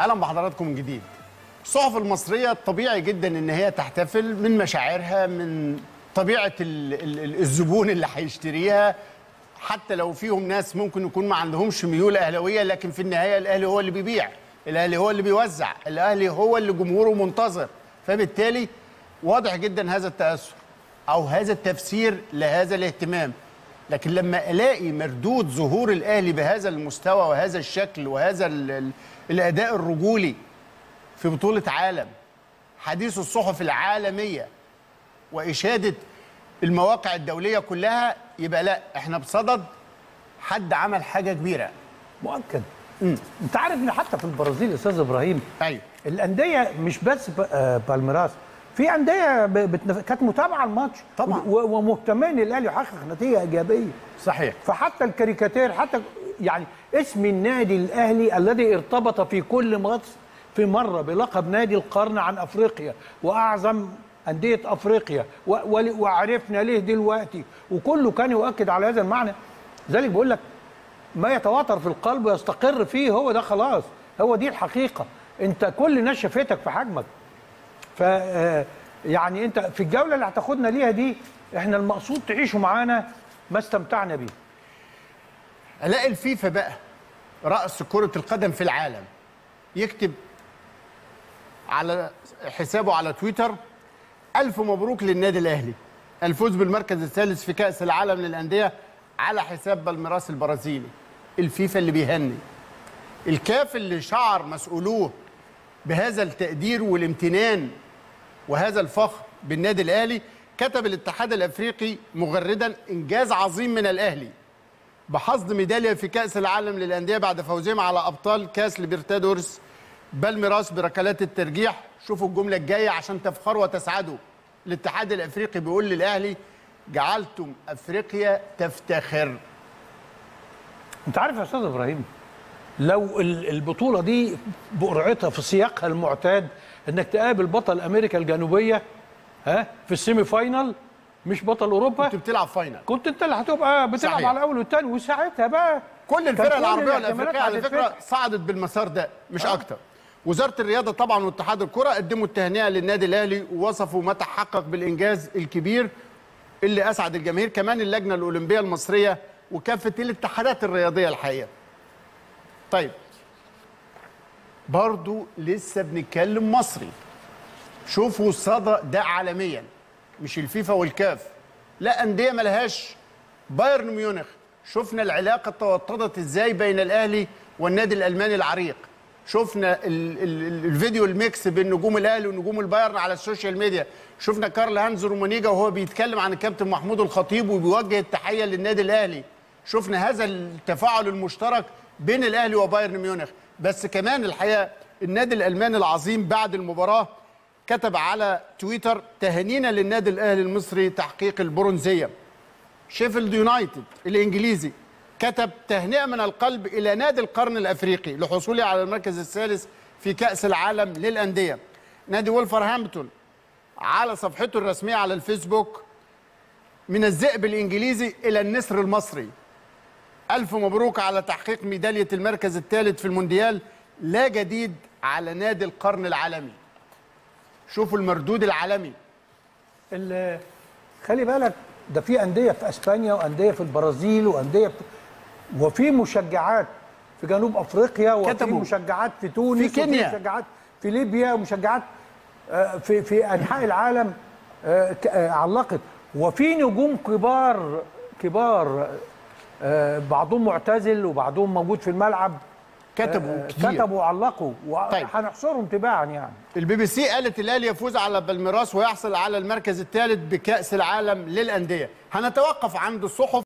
اهلا بحضراتكم من جديد الصحف المصريه طبيعي جدا ان هي تحتفل من مشاعرها من طبيعه ال ال ال الزبون اللي هيشتريها حتى لو فيهم ناس ممكن يكون ما عندهمش ميول اهلاويه لكن في النهايه الاهلي هو اللي بيبيع الاهلي هو اللي بيوزع الاهلي هو اللي جمهوره منتظر فبالتالي واضح جدا هذا التاثر او هذا التفسير لهذا الاهتمام لكن لما الاقي مردود ظهور الاهلي بهذا المستوى وهذا الشكل وهذا ال ال الاداء الرجولي في بطوله عالم حديث الصحف العالميه واشاده المواقع الدوليه كلها يبقى لا احنا بصدد حد عمل حاجه كبيره مؤكد انت عارف ان حتى في البرازيل يا استاذ ابراهيم ايوه الانديه مش بس ب- آه، بالميراس في انديه ب- بتنف... كانت متابعه الماتش طبعاً. و- ومهتمين ان الاهلي يحقق نتيجه ايجابيه صحيح فحتى الكاريكاتير حتى يعني اسم النادي الاهلي الذي ارتبط في كل ماتش في مره بلقب نادي القرن عن افريقيا واعظم انديه افريقيا و... ول- وعرفنا ليه دلوقتي وكله كان يؤكد على هذا المعنى ذلك بقول لك ما يتواتر في القلب ويستقر فيه هو ده خلاص هو دي الحقيقه انت كل الناس شافتك في حجمك ف آه، يعني انت في الجوله اللي هتاخدنا ليها دي احنا المقصود تعيشوا معانا ما استمتعنا بيه الاقي الفيفا بقى راس كره القدم في العالم يكتب على حسابه على تويتر الف مبروك للنادي الاهلي الفوز بالمركز الثالث في كاس العالم للانديه على حساب بالميراس البرازيلي الفيفا اللي بيهني الكاف اللي شعر مسؤولوه بهذا التقدير والامتنان وهذا الفخر بالنادي الاهلي كتب الاتحاد الافريقي مغردا انجاز عظيم من الاهلي بحصد ميداليه في كاس العالم للانديه بعد فوزهم على ابطال كاس ليبرتادورس بالميراس بركلات الترجيح شوفوا الجمله الجايه عشان تفخروا وتسعدوا الاتحاد الافريقي بيقول للاهلي جعلتم افريقيا تفتخر انت عارف يا استاذ ابراهيم لو ال- البطوله دي بقرعتها في سياقها المعتاد انك تقابل بطل امريكا الجنوبيه ها في السيمي فاينال مش بطل اوروبا كنت بتلعب فاينل كنت انت اللي هتبقى بتلعب صحيح. على الاول والثاني وساعتها بقى كل الفرق كان كل العربيه الاحتمالات والافريقيه على فكره هتتفتح. صعدت بالمسار ده مش آه. اكتر وزاره الرياضه طبعا واتحاد الكره قدموا التهنئه للنادي الاهلي ووصفوا ما تحقق بالانجاز الكبير اللي اسعد الجماهير كمان اللجنه الاولمبيه المصريه وكافه الاتحادات الرياضيه الحقيقه طيب برضو لسه بنتكلم مصري شوفوا الصدى ده عالميا مش الفيفا والكاف لا انديه ملهاش بايرن ميونخ شفنا العلاقه توطدت ازاي بين الاهلي والنادي الالماني العريق شفنا ال ال ال الفيديو الميكس بين نجوم الاهلي ونجوم البايرن على السوشيال ميديا شفنا كارل هانز رومانيجا وهو بيتكلم عن الكابتن محمود الخطيب وبيوجه التحيه للنادي الاهلي شفنا هذا التفاعل المشترك بين الاهلي وبايرن ميونخ بس كمان الحقيقه النادي الالماني العظيم بعد المباراه كتب على تويتر تهانينا للنادي الاهلي المصري تحقيق البرونزيه شيفيلد يونايتد الانجليزي كتب تهنئه من القلب الى نادي القرن الافريقي لحصوله على المركز الثالث في كاس العالم للانديه نادي وولفرهامبتون على صفحته الرسميه على الفيسبوك من الذئب الانجليزي الى النسر المصري الف مبروك على تحقيق ميداليه المركز الثالث في المونديال لا جديد على نادي القرن العالمي شوفوا المردود العالمي ال- خلي بالك ده في انديه في اسبانيا وانديه في البرازيل وانديه في وفي مشجعات في جنوب افريقيا وفي كتبوا. مشجعات في تونس في كينيا. وفي مشجعات في ليبيا ومشجعات آه، في في انحاء العالم آه، ك- آه، علقت وفي نجوم كبار كبار آه، بعضهم معتزل وبعضهم موجود في الملعب كتبوا آه، كتير كتبوا وعلقوا طيب. وهنحصرهم تباعا يعني البي بي سي قالت الاهلي يفوز على بالميراس ويحصل على المركز الثالث بكاس العالم للانديه هنتوقف عند الصحف